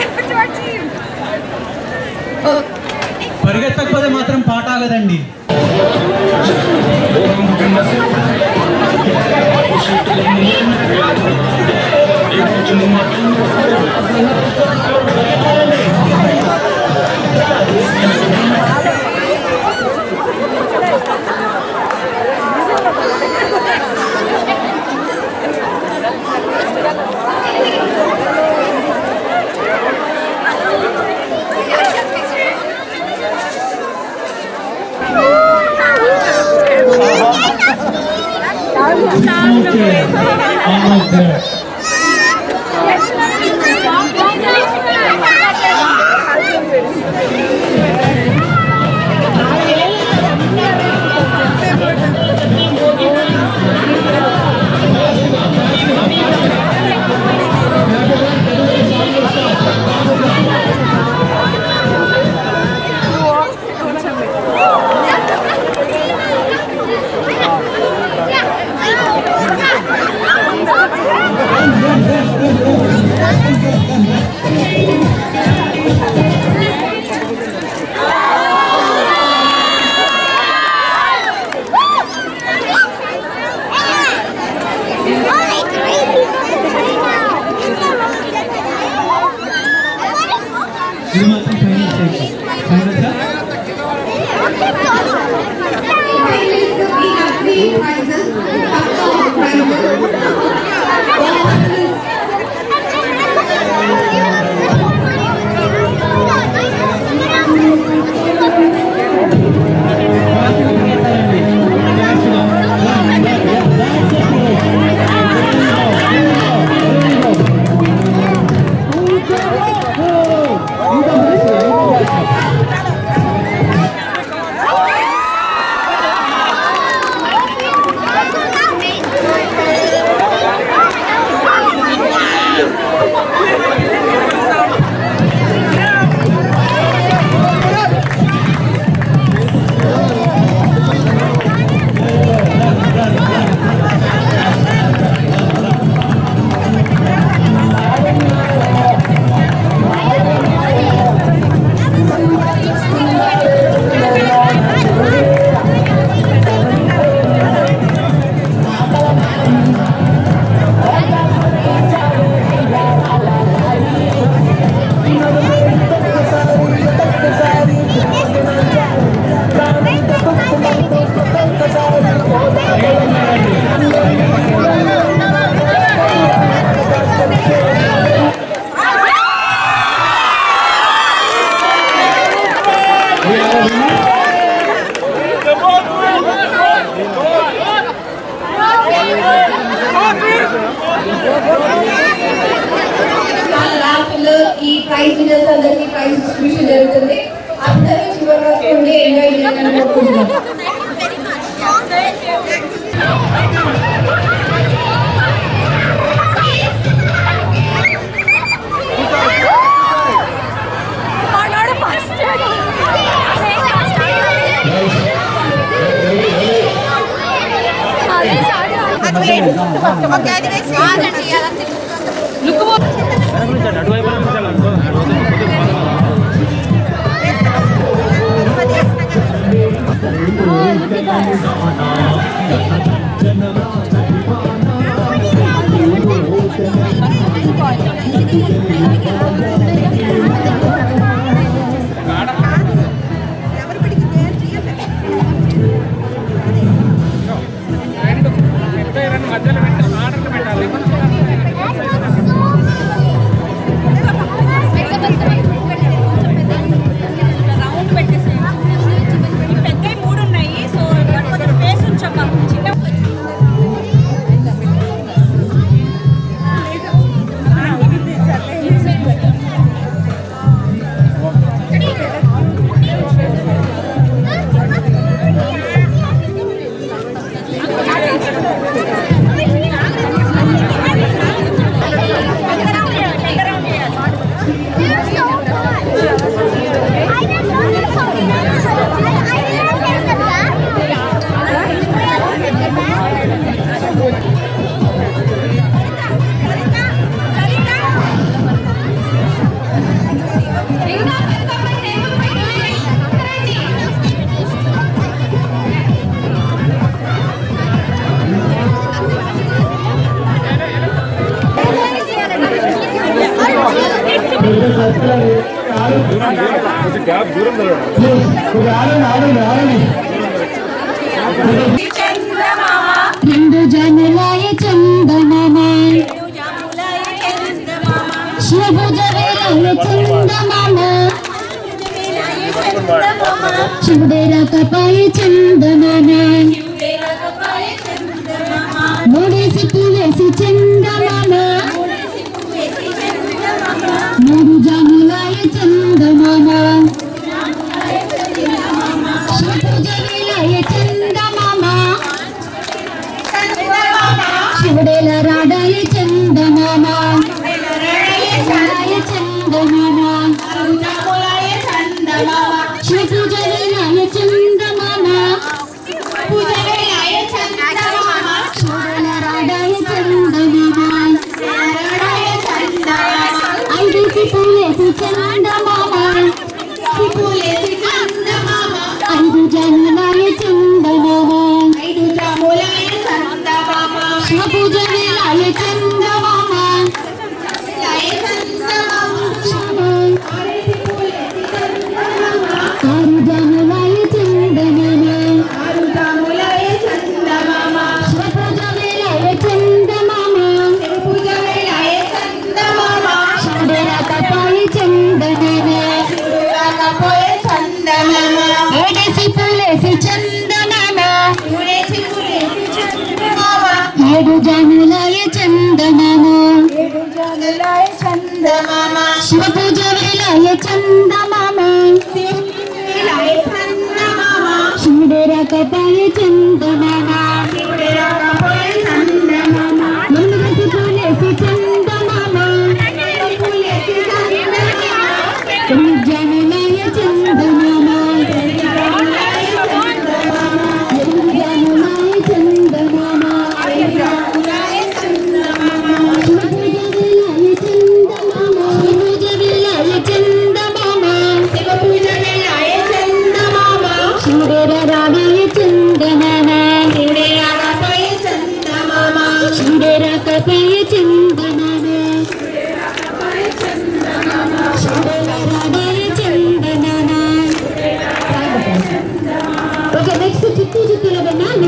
పరిగెత్తకపోతే మాత్రం పాట ఆగదండి ఇది మాత్రం final stage final sir We have three prizes. First prizes. Last లో ఈ ప్రైజ్ విన్నర్స్ అందరికి ప్రైజ్ డిస్ట్రిబ్యూషన్ జరుగుతుంది అందరూ చివరి వరకు ఉండి ఎంజాయ్ చేయాలని కోరుకుంటున్నాం రౌండ్ పెట్టేసేయండి ఈ పెద్దవి మూడు ఉన్నాయి సో కొంచెం స్పేస్ ఉంచమ్మా చిన్న శివుడే రాకపాయే చందమామ మూడేసి పూలేసి చందమామ మూడు జాములాయ చందమామ శివపూజ వేళాయ చందమామ శివుడేల రాడాయ చందమామ రాడాయ చందమామ శివపూజ వేళాయ చందమామ శివుడేల రాడాయ చందమామ ఐదేసి పూలేసి చందమామ ఐదు జన్మలాయ చందమామ శివపూజ వేళాయ చందమామ ఆరు జన్మలాయ చందమామ శివపూజ వేళాయ చందమామ శివుడేల కపాయ చందమామ ఏడేసి పూలేసి చందమామ ఏడు జన్మలాయ చందమామ శివ పూజ వేళాయ చందమామ శివుడే రాకపాయ చందమామ ఎనిమిదేసి పూలేసి చందమామ తొమ్మిది జన్మలాయ చందమామ ఎనిమిది జన్మలాయ చందమామ శివ పూజ వేళాయ చందమామ శివ పూజ వేళాయ చందమామ శివుడే రాగాయ చందమామ శివుడే రాగాయ చందమామ శివుడే రాగాయ చందమామ ఓకే నెక్స్ట్ చిత్తూ చిత్తూల బన్నా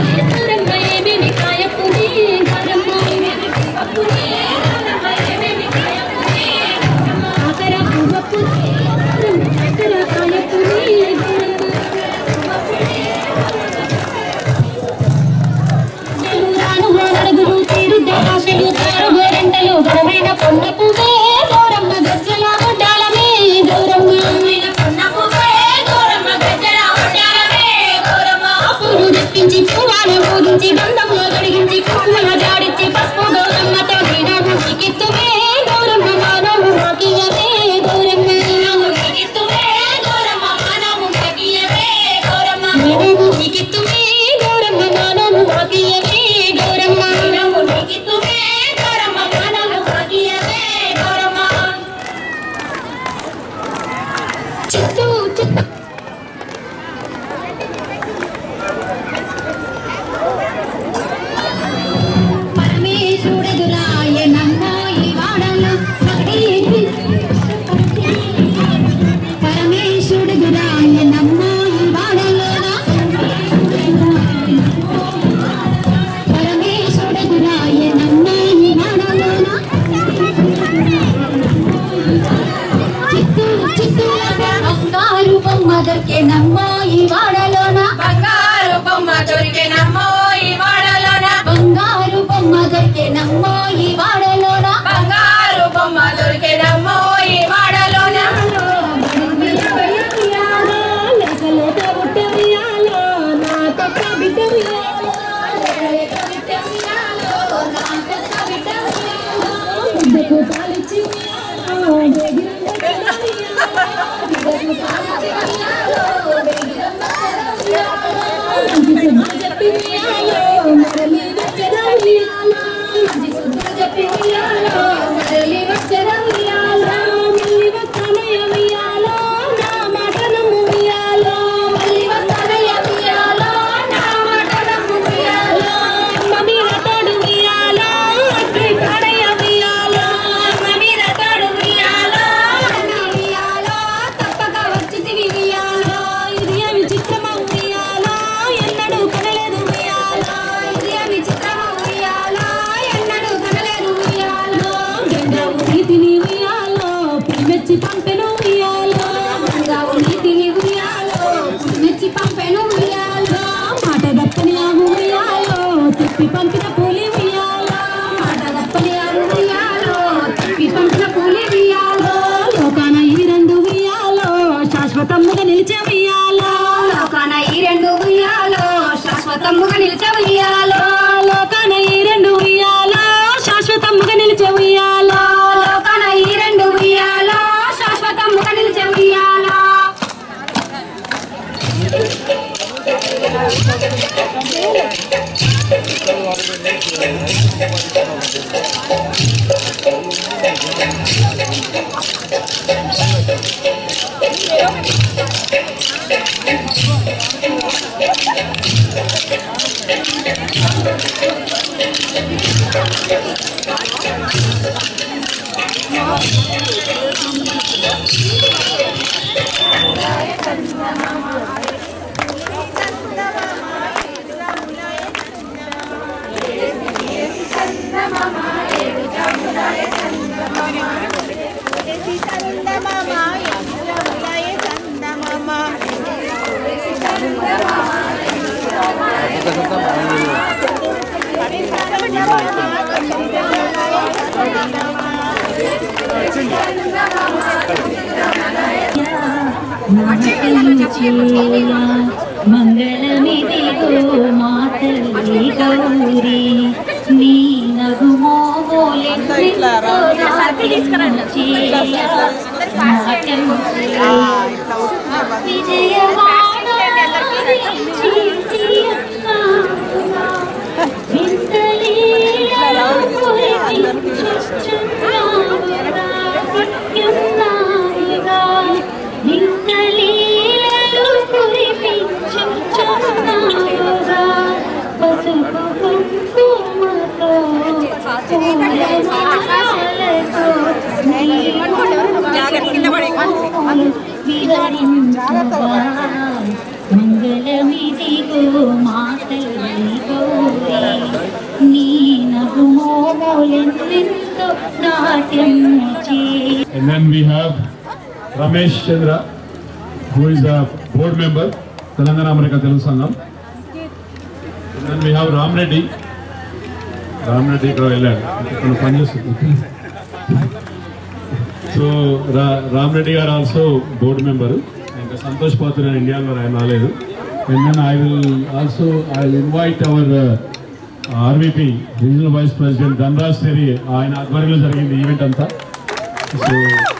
పొన్న పువ్వే గౌరమ్మ గజ్జల గుడ్డాలమే గౌరమ్మ పూలు తెప్పించి పువ్వాల పూజించి బంధంలో గడిగించి పువ్వుల జాడించి పసుపు గౌరమ్మతో నీనాడు చికిత్తువే గౌరమ్మ మానవు మాకియవే గౌరమ్మ చికిత్తువే గౌరమ్మ మానవు మాకియవే గౌరమ్మ నీనాడు చికిత్తువే గౌరమ్మ మానవు మాకియవే గౌరమ్మ నీనాడు చికిత్తువే గౌరమ్మ మానవు మాకియవే గౌరమ్మ చిత్తూ చిత్తూ పరమేశుడెదురాయ నమ్మో ఈ వాడలో ఒకటి పరమేశుడెదురాయ నమ్మో ఈ వాడలో పరమేశుడెదురాయ నమ్మో ఈ వాడలో చిత్తూ చిత్తూ బంగారు బొమ్మ దొరికే నమ్మో ఈ వాడలోన బంగారు బొమ్మ దొరికెనమ్మో ఈ వాడలోన బంగారు బొమ్మ దొరికే నమ్మో ఈ వాడలోన బంగారు బొమ్మ దొరికెనమ్మో ఈ వాడలోన తప్పక వచ్చి వియాలో ఇది ఏమి చిత్రమా ఉయ్యాలో ఎన్నడూ కనలేదు ఉయ్యాలో శాశ్వతముగా నిలిచే ఉయ్యాలో లోకాన ఈ రెండు ఉయ్యాలో శాశ్వతముగా నిలిచే ఉయ్యాలో లోకాన ఈ రెండు ఉయ్యాలో శాశ్వతముగా నిలిచే ఉయ్యాలో మంగళమిదిగో మాతల్లి గౌరీ నీ నగుమోలే పసుపు కుంకుమతో మంగళమిదిగో మాతల్లి గౌరీ నీ నగుమోలెంతో నాట్యం చే And then we have Ramesh Chandra, who is a board member, Telangana America Telugu Sangam. And then we have Ram Reddy. Ram Reddy ఇక్కడ వెళ్ళాడు ఇక్కడ పనిచేస్తుంది సో రా రామ్ రెడ్డి గారు ఆల్సో బోర్డు మెంబరు ఇంకా సంతోష్ పాత్ర ఇండియాలో ఆయన రాలేదు and then I will also I will invite our RVP regional vice president Dhanraj తెరి ఆయన ఆధ్వర్యంలో జరిగింది ఈవెంట్ అంతా so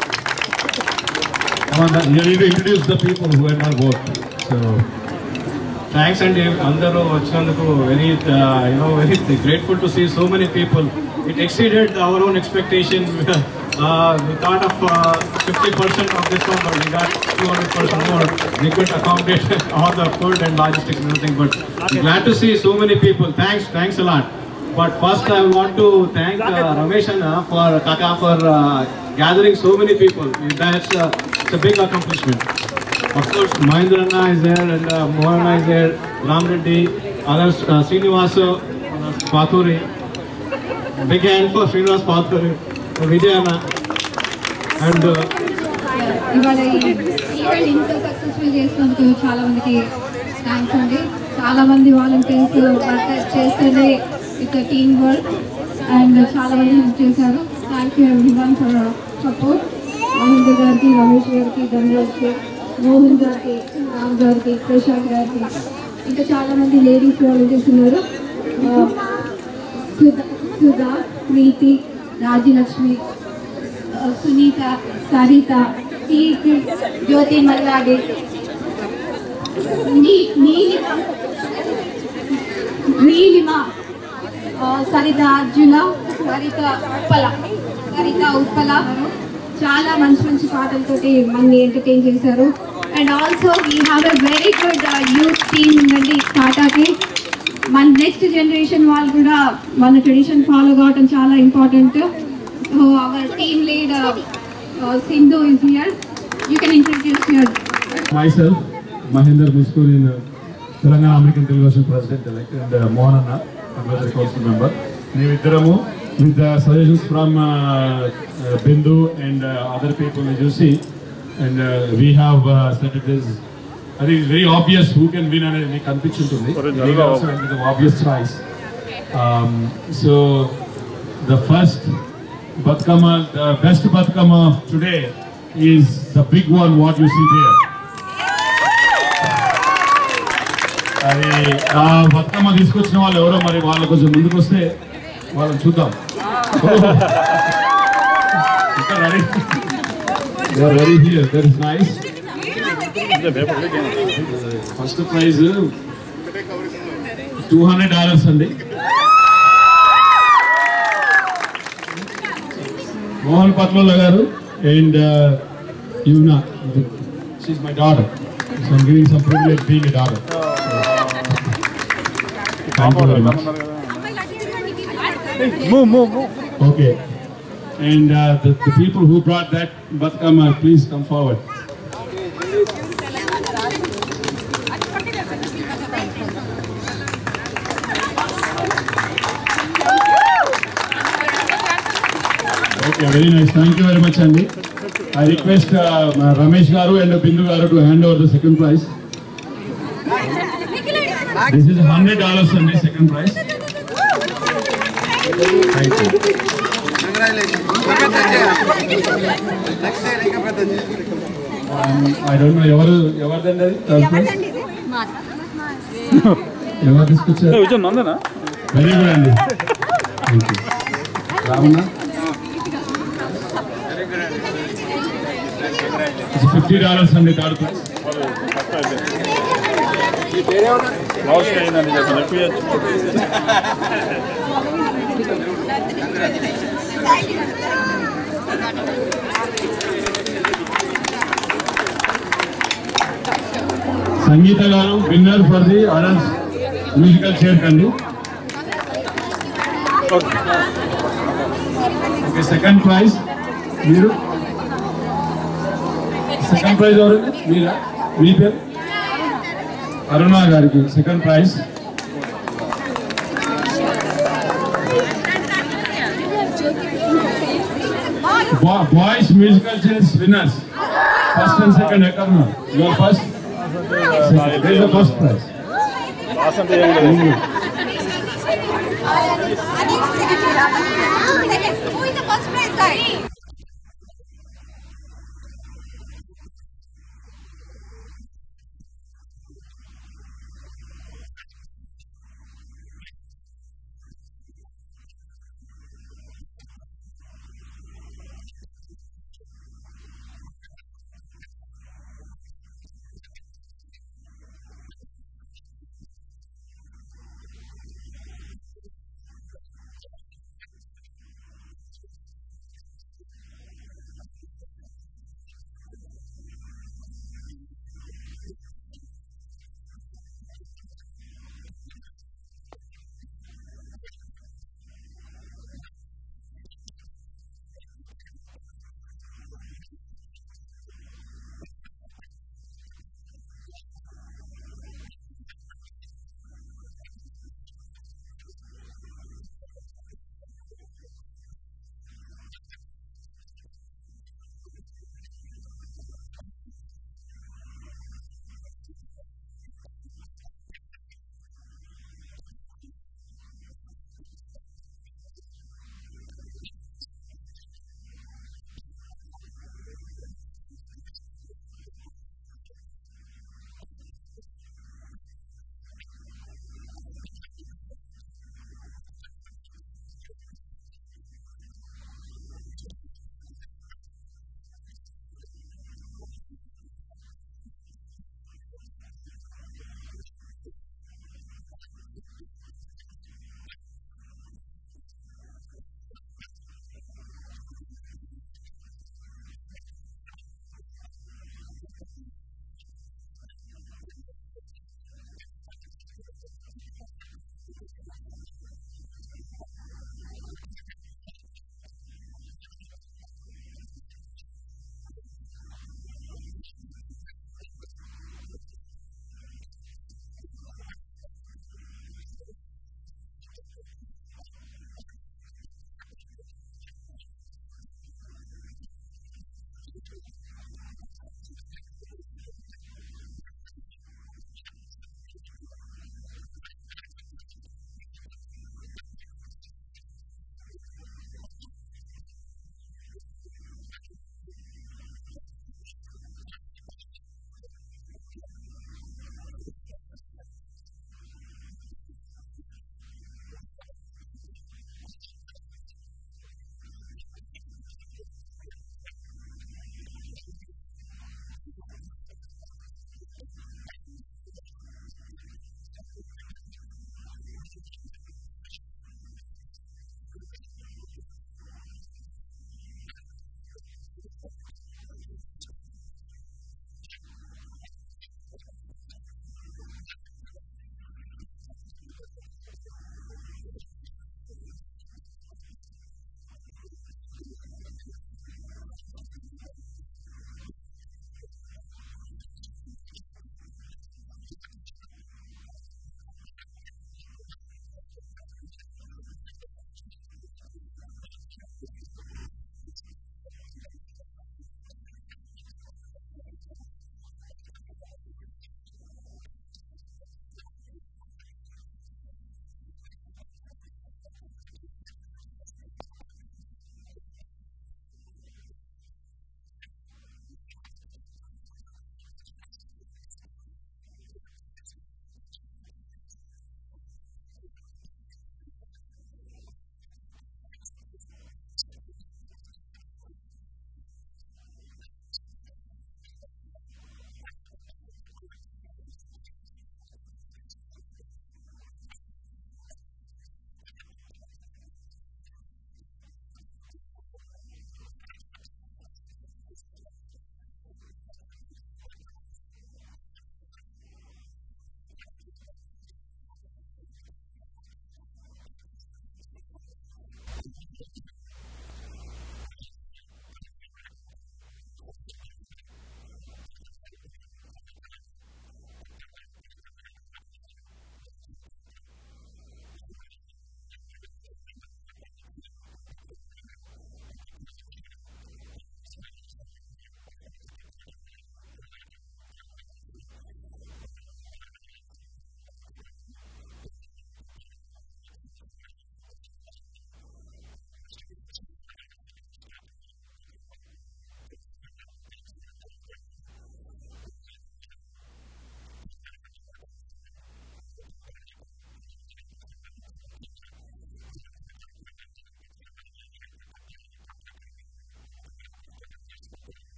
you need to introduce the people who are not worked. So thanks అండి అందరూ వచ్చినందుకు very you know very grateful to see so many people it exceeded our own expectation thought of fifty percent of this one but we got two hundred percent more we could accommodate all the food and logistics everything but glad to see so many people thanks thanks a lot but first I want to thank Ramesh అన్న for కాకా for gathering so many people that's uh, it's a big accomplishment Of course, Mahendrana is there and uh, Mohana is there, Ram Reddy, others, uh, Srinivasa, uh, Pathuri. Big hand for Srinivas Pathuri, uh, Vijayana. And uh, ఇవాళ ఈ event ఇంత successful చేసినందుకు చాలా మందికి thanks అండి చాలా మంది volunteers work చేస్తేనే ఇట్స్ టీమ్ వర్క్ అండ్ చాలా మంది హెల్ప్ చేశారు thank you everyone for support Mahendra గారికి రమేష్ గారికి ధనరాజ్కి మోహన్ గారికి రామ్ గారికి ప్రశాంత్ గారికి ఇంకా చాలా మంది లేడీస్ వాలంటీర్స్ ఉన్నారు ఆ, సుధా సుధా ప్రీతి రాజ్యలక్ష్మి సునీత సరిత కీర్తి జ్యోతి మల్లాడి నీ- నీలిమ నీలిమ ఆ, సరిత అర్జున సరిత ఉప్పల సరిత ఉప్పల చాలా మంచి మంచి పాటలతోటి మనని ఎంటర్టైన్ చేశారు and also we have a very good youth team ఉందండి టాటాకి మన నెక్స్ట్ జనరేషన్ వాళ్ళు కూడా మన ట్రెడిషన్ ఫాలో కావడం చాలా important so our team lead Sindhu is here you can introduce your myself, Mahinder Muskuri, uh, Telangana American Television President elect, and uh, Mohan Anna, Advisory Council member. మేమిద్దరము with the suggestions from uh, uh, Bindu and uh, other people as you see, and uh, we have uh, said it is, I think it's very obvious who can win అనేది మీకు అనిపించుంటుంది ఇది also it is an obvious choice. Um, so the first Batkama, the best Batkama of today is the big one what you see there. అది ఆ బతుకమ్మ తీసుకొచ్చిన వాళ్ళు ఎవరో మరి వాళ్ళు కొంచెం ముందుకు వస్తే వాళ్ళని చూద్దాం ఇక్కడ ready ready here that is nice first prize two hundred dollars అండి మోహన్ పట్లోల గారు అండ్ యువనా షీఈ్ my daughter so I'm giving some privilege being a daughter thank you very much Okay. And uh, the, the people who brought that Batkama, please come forward. Okay, very nice. Thank you very much, Andy. I request uh, Ramesh Garu and Bindu Garu to hand over the second prize. This is hundred dollars and the second prize. Thank you. Um, I don't know ఎవరు ఎవరిదండి అది third prize ఎవరు తీసుకొచ్చారు very good అండి thank you Ramanna fifty dollars అండి third prize Sangeetha గారు winner for the adults musical chair కండి okay second prize మీరు సెకండ్ ప్రైజ్ ఎవరు మీరా మీ పేరు అరుణ గారికి second prize boys musical chairs winners first and second ఎక్కడ ఉన్నారు your first first prize Who is the first prize guy?